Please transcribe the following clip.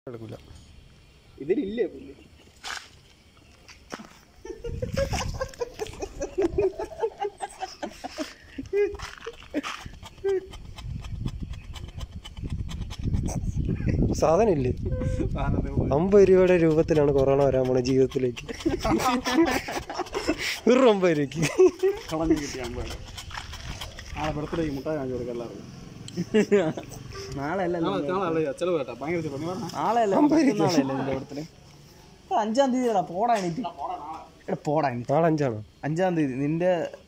എടുക്കൂല ഇതിലില്ലേ പുല്ല് സാധനം ഇല്ലേ അമ്പത് രൂപയുടെ രൂപത്തിലാണ് കൊറോണ വരാൻ പോണ ജീവിതത്തിലേക്ക് വെറും അമ്പത് രൂപയ്ക്ക് കളഞ്ഞു കിട്ടിയ അമ്പത് നാളെ ബർത്ത്ഡേക്ക് മുട്ടായി വാങ്ങി കൊടുക്കാം എല്ലാവർക്കും നാളെ അല്ല നാളെ നാളെ ചെലവ് കേട്ടാ ഭയങ്കര ചെലവ് നീ പറഞ്ഞ നാളെ അല്ല നാളെ അല്ലേ ഇതിന്റെ കൂട്ടത്തില് ഇപ്പൊ അഞ്ചാം തീയതി പോടാ എണീറ്റ് എടാ പോടാ എണീറ്റ് നാളെ അഞ്ചാണോ അഞ്ചാം തീയതി നിന്റെ